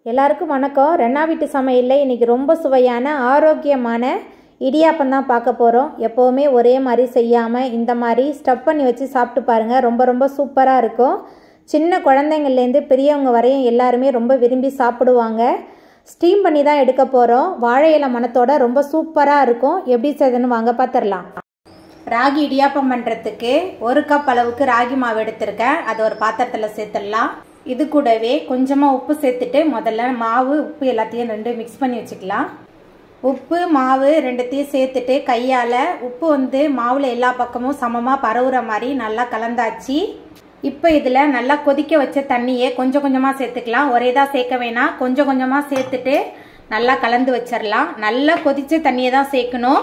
எல்லாருக்கும் வணக்கம் ரெண்டா வீட்டு சமையலில் இன்றைக்கி ரொம்ப சுவையான ஆரோக்கியமான இடியாப்பம் தான் பார்க்க போகிறோம் எப்போவுமே ஒரே மாதிரி செய்யாமல் இந்த மாதிரி ஸ்டப் பண்ணி வச்சு சாப்பிட்டு பாருங்கள் ரொம்ப ரொம்ப சூப்பராக இருக்கும் சின்ன குழந்தைங்கள்லேருந்து பெரியவங்க வரையும் எல்லாருமே ரொம்ப விரும்பி சாப்பிடுவாங்க ஸ்டீம் பண்ணி தான் எடுக்க போகிறோம் வாழை இலை மணத்தோட ரொம்ப சூப்பராக இருக்கும் எப்படி செய்யுதுன்னு வாங்க பார்த்துடலாம் ராகி இடியாப்பம் பண்ணுறதுக்கு ஒரு கப் அளவுக்கு ராகி மாவு எடுத்திருக்கேன் அதை ஒரு பாத்திரத்தில் சேர்த்துடலாம் இது கூடவே கொஞ்சமாக உப்பு சேர்த்துட்டு முதல்ல மாவு உப்பு எல்லாத்தையும் ரெண்டு மிக்ஸ் பண்ணி வச்சுக்கலாம் உப்பு மாவு ரெண்டுத்தையும் சேர்த்துட்டு கையால் உப்பு வந்து மாவில் எல்லா பக்கமும் சமமாக பரவுற மாதிரி நல்லா கலந்தாச்சு இப்போ இதில் நல்லா கொதிக்க வச்ச தண்ணியை கொஞ்சம் கொஞ்சமாக சேர்த்துக்கலாம் ஒரே தான் சேர்க்க வேணாம் கொஞ்சம் கொஞ்சமாக சேர்த்துட்டு நல்லா கலந்து வச்சிடலாம் நல்லா கொதிச்ச தண்ணியை தான் சேர்க்கணும்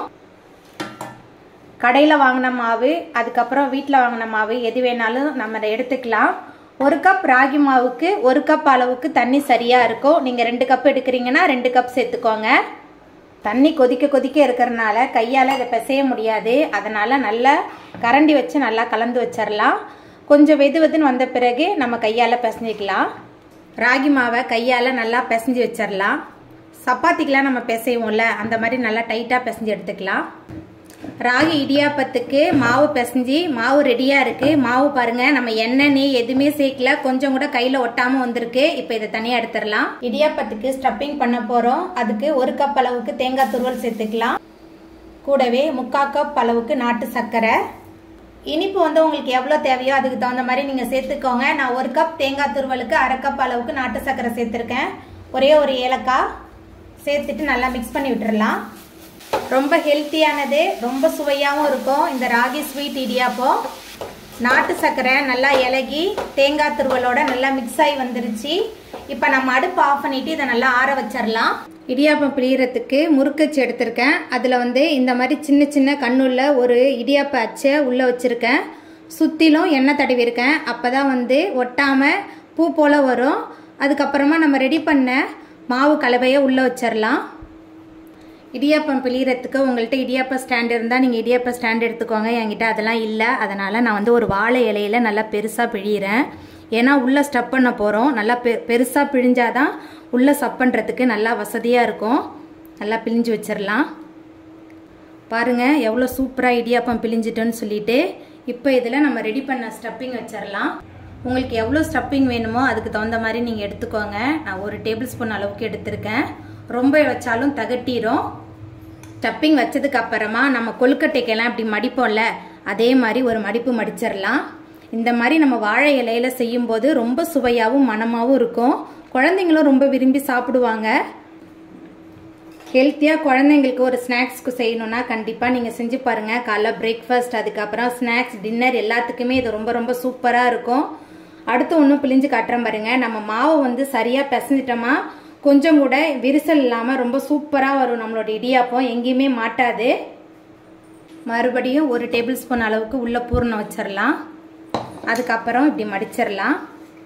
கடையில் வாங்கின மாவு அதுக்கப்புறம் வீட்டில் வாங்கின மாவு எது வேணாலும் நம்ம எடுத்துக்கலாம் ஒரு கப் ராகி மாவுக்கு ஒரு கப் அளவுக்கு தண்ணி சரியாக இருக்கும் நீங்கள் ரெண்டு கப் எடுக்கிறீங்கன்னா ரெண்டு கப் சேர்த்துக்கோங்க தண்ணி கொதிக்க கொதிக்க இருக்கிறனால கையால் இதை பிசைய முடியாது அதனால் நல்லா கரண்டி வச்சு நல்லா கலந்து வச்சிடலாம் கொஞ்சம் வெது வெதுன்னு வந்த பிறகு நம்ம கையால் பிசைஞ்சிக்கலாம் ராகி மாவை கையால் நல்லா பிசைஞ்சு வச்சிடலாம் சப்பாத்திக்கெலாம் நம்ம பிசைவோம்ல அந்த மாதிரி நல்லா டைட்டாக பிசைஞ்சு எடுத்துக்கலாம் ராகி இடியாப்பத்துக்கு மாவு பிசைஞ்சு மாவு ரெடியாக இருக்குது மாவு பாருங்கள் நம்ம எண்ணெய் நெய் எதுவுமே சேர்க்கல கொஞ்சம் கூட கையில் ஒட்டாமல் வந்திருக்கு இப்போ இதை தனியாக எடுத்துடலாம் இடியாப்பத்துக்கு ஸ்டப்பிங் பண்ண போகிறோம் அதுக்கு ஒரு கப் அளவுக்கு தேங்காய் துருவல் சேர்த்துக்கலாம் கூடவே முக்கால் கப் அளவுக்கு நாட்டு சர்க்கரை இனிப்பு வந்து உங்களுக்கு எவ்வளோ தேவையோ அதுக்கு தகுந்த மாதிரி நீங்கள் சேர்த்துக்கோங்க நான் ஒரு கப் தேங்காய் துருவலுக்கு அரை கப் அளவுக்கு நாட்டு சர்க்கரை சேர்த்துருக்கேன் ஒரே ஒரு ஏலக்காய் சேர்த்துட்டு நல்லா மிக்ஸ் பண்ணி விட்டுறலாம் ரொம்ப ஹெல்த்தியானது ரொம்ப சுவையாகவும் இருக்கும் இந்த ராகி ஸ்வீட் இடியாப்பம் நாட்டு சர்க்கரை நல்லா இலகி தேங்காய் துருவலோட நல்லா மிக்ஸ் ஆகி வந்துருச்சு இப்போ நம்ம அடுப்பு ஆஃப் பண்ணிட்டு இதை நல்லா ஆற வச்சிடலாம் இடியாப்பம் பிழியறதுக்கு முறுக்கச்சு எடுத்திருக்கேன் அதில் வந்து இந்த மாதிரி சின்ன சின்ன கண்ணுள்ள ஒரு இடியாப்ப அச்சை உள்ளே வச்சுருக்கேன் சுற்றிலும் எண்ணெய் தடவிருக்கேன் அப்போ தான் வந்து ஒட்டாமல் பூ போல் வரும் அதுக்கப்புறமா நம்ம ரெடி பண்ண மாவு கலவையை உள்ளே வச்சிடலாம் இடியாப்பம் பிழியறதுக்கு உங்கள்கிட்ட இடியாப்பம் ஸ்டாண்ட் இருந்தால் நீங்கள் இடியாப்பம் ஸ்டாண்ட் எடுத்துக்கோங்க என்கிட்ட அதெல்லாம் இல்லை அதனால் நான் வந்து ஒரு வாழை இலையில நல்லா பெருசாக பிழிகிறேன் ஏன்னா உள்ளே ஸ்டப் பண்ண போகிறோம் நல்லா பெ பெருசாக பிழிஞ்சாதான் உள்ளே ஸ்டப் பண்ணுறதுக்கு நல்லா வசதியாக இருக்கும் நல்லா பிழிஞ்சு வச்சிடலாம் பாருங்கள் எவ்வளோ சூப்பராக இடியாப்பம் பிழிஞ்சிட்டோன்னு சொல்லிட்டு இப்போ இதில் நம்ம ரெடி பண்ண ஸ்டப்பிங் வச்சிடலாம் உங்களுக்கு எவ்வளோ ஸ்டப்பிங் வேணுமோ அதுக்கு தகுந்த மாதிரி நீங்கள் எடுத்துக்கோங்க நான் ஒரு டேபிள் ஸ்பூன் அளவுக்கு எடுத்திருக்கேன் ரொம்ப வச்சாலும் தகட்டிடும் ஸ்டப்பிங் வச்சதுக்கு அப்புறமா நம்ம கொழுக்கட்டைக்கெல்லாம் இப்படி மடிப்போம்ல அதே மாதிரி ஒரு மடிப்பு மடிச்சிடலாம் இந்த மாதிரி நம்ம வாழை இலையில செய்யும்போது ரொம்ப சுவையாகவும் மனமாகவும் இருக்கும் குழந்தைங்களும் ரொம்ப விரும்பி சாப்பிடுவாங்க ஹெல்த்தியாக குழந்தைங்களுக்கு ஒரு ஸ்நாக்ஸ்க்கு செய்யணும்னா கண்டிப்பாக நீங்கள் செஞ்சு பாருங்கள் காலைல பிரேக்ஃபாஸ்ட் அதுக்கப்புறம் ஸ்நாக்ஸ் டின்னர் எல்லாத்துக்குமே இது ரொம்ப ரொம்ப சூப்பராக இருக்கும் அடுத்து ஒன்றும் பிழிஞ்சு காட்டுறேன் பாருங்க நம்ம மாவை வந்து சரியாக பிசைஞ்சிட்டோமா கொஞ்சம் கூட விரிசல் இல்லாமல் ரொம்ப சூப்பராக வரும் நம்மளோட இடியாப்பம் எங்கேயுமே மாட்டாது மறுபடியும் ஒரு டேபிள் ஸ்பூன் அளவுக்கு உள்ள பூர்ணம் வச்சிடலாம் அதுக்கப்புறம் இப்படி மடிச்சிடலாம்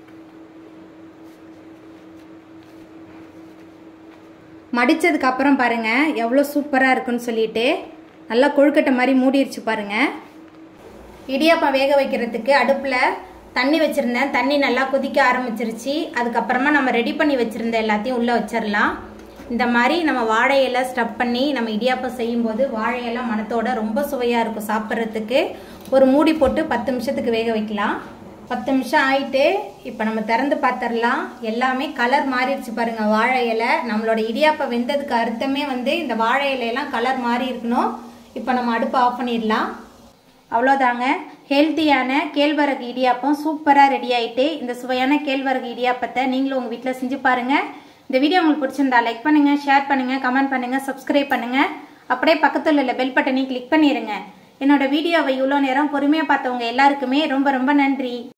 மடித்ததுக்கு அப்புறம் பாருங்க எவ்வளோ சூப்பராக இருக்குன்னு சொல்லிட்டு நல்லா கொழுக்கட்டை மாதிரி மூடிடுச்சு பாருங்க இடியாப்பம் வேக வைக்கிறதுக்கு அடுப்பில் தண்ணி வச்சுருந்தேன் தண்ணி நல்லா கொதிக்க ஆரம்பிச்சிருச்சு அதுக்கப்புறமா நம்ம ரெடி பண்ணி வச்சுருந்த எல்லாத்தையும் உள்ளே வச்சிடலாம் இந்த மாதிரி நம்ம வாழை இலை ஸ்டப் பண்ணி நம்ம இடியாப்பம் செய்யும்போது வாழை இலை மனத்தோட ரொம்ப சுவையாக இருக்கும் சாப்பிட்றதுக்கு ஒரு மூடி போட்டு பத்து நிமிஷத்துக்கு வேக வைக்கலாம் பத்து நிமிஷம் ஆயிட்டு இப்போ நம்ம திறந்து பார்த்துடலாம் எல்லாமே கலர் மாறிடுச்சு பாருங்க வாழை இலை நம்மளோட இடியாப்பம் வெந்ததுக்கு அர்த்தமே வந்து இந்த வாழை இலையெல்லாம் கலர் மாறி இருக்கணும் இப்போ நம்ம அடுப்பு ஆஃப் பண்ணிடலாம் அவ்வளோதாங்க ஹெல்த்தியான கேழ்வரகு இடியாப்பம் சூப்பராக ரெடி ஆகிட்டு இந்த சுவையான கேழ்வரகு இடியாப்பத்தை நீங்களும் உங்கள் வீட்டில் செஞ்சு பாருங்கள் இந்த வீடியோ உங்களுக்கு பிடிச்சிருந்தா லைக் பண்ணுங்கள் ஷேர் பண்ணுங்கள் கமெண்ட் பண்ணுங்கள் சப்ஸ்கிரைப் பண்ணுங்கள் அப்படியே பக்கத்தில் உள்ள பெல் பட்டனையும் கிளிக் பண்ணிடுங்க என்னோட வீடியோவை இவ்வளோ நேரம் பொறுமையாக பார்த்தவங்க எல்லாருக்குமே ரொம்ப ரொம்ப நன்றி